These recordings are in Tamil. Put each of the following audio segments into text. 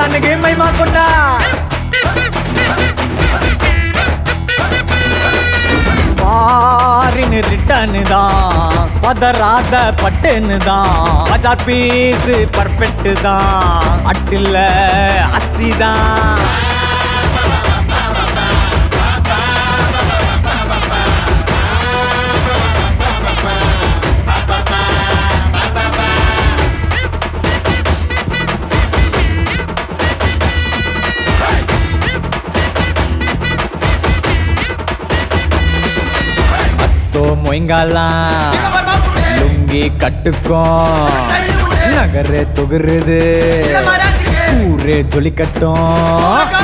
அன்னைக்கு மைமா கொண்டா பாரின்னு ரிட்டர்னு தான் பதறாத பட்டுன்னு தான் மஜா பீஸ் பர்ஃபெக்ட் தான் அட்டில் அசி தான் அத்தோ மொயங்காலாம் லுங்கி கட்டுக்கும் நகரு தொகுருது ஊரே ஜொலிக்கட்டும்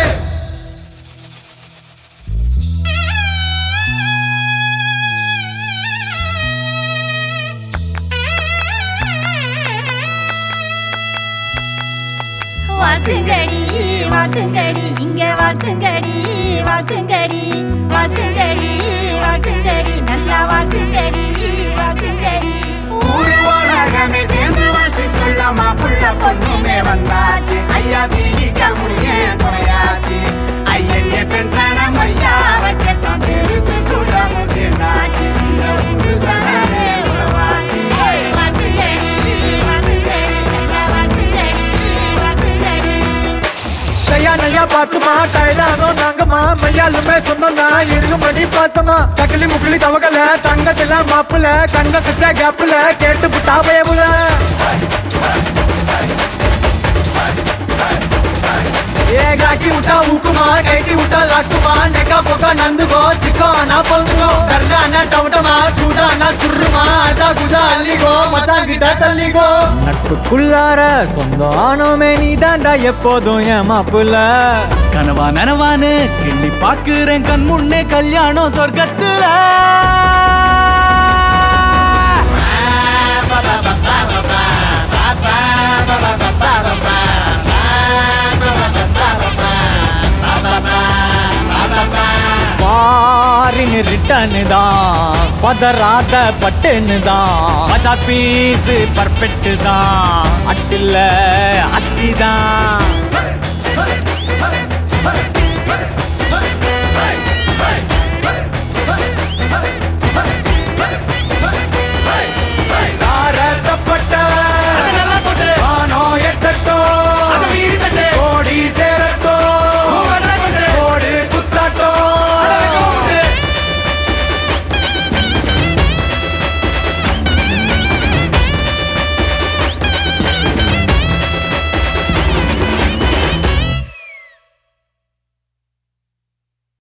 வாழ்த்துங்கடி வாழ்த்துங்கடி இங்க வாழ்த்துங்கடி வாழ்த்துங்கடி வாழ்த்துங்கடி வாழ்த்துங்கடி நல்லா வாழ்த்துங்கடி வாழ்த்துங்கடி ஊரு உலகமே சேர்ந்து வாழ்த்துக்குள்ள மாப்புள்ள பொண்ணுமே வந்தாச்சு ஐயா பீடிக்க முடிய துணையாச்சு ஐயடிய பென்சனம் ஐயா வைக்கத்தான் பெருசு கூட்டமும் சேர்ந்தாச்சு இந்த ஊரு சனமே உறவாச்சு வாழ்த்துங்கடி வாழ்த்துங்கடி நல்லா வாழ்த்துங்கடி வாழ்த்துங்கடி கையா நையா பாத்துமா கைலானோ நாங்கம்மா மையாலுமே சொன்னோம்னா இருக்கும்படி பாசமா தக்கிலி முக்கிலி தவகல தங்கத்துல மாப்புல கண்ண சிச்ச கேப்புல கேட்டு புட்டா பயமுல ஏ காக்கி விட்டா ஊக்குமா கைட்டி விட்டா லாக்குமா நெக்கா பொக்கா நந்துகோ சிக்கோ அண்ணா பல்கோ கர்ணா அண்ணா டவுட்டமா சூடா அண்ணா சுருமா அஜா குஜா அள்ளிகோ மச்சான் கிட்ட தள்ளிகோ நட்புக்குள்ளார சொந்தம் ஆனோமே நீ தாண்டா எப்போதும் என் மாப்புல கனவா நனவான்னு கிள்ளி பாக்குறேன் கண் முன்னே கல்யாணம் சொர்க்கத்துல பாரின்னு ரிட்டர்னு தான் பதறாத பட்டுன்னு தான் மஜா பீஸ் பர்ஃபெக்ட் தான் அட்டில் அசி தான்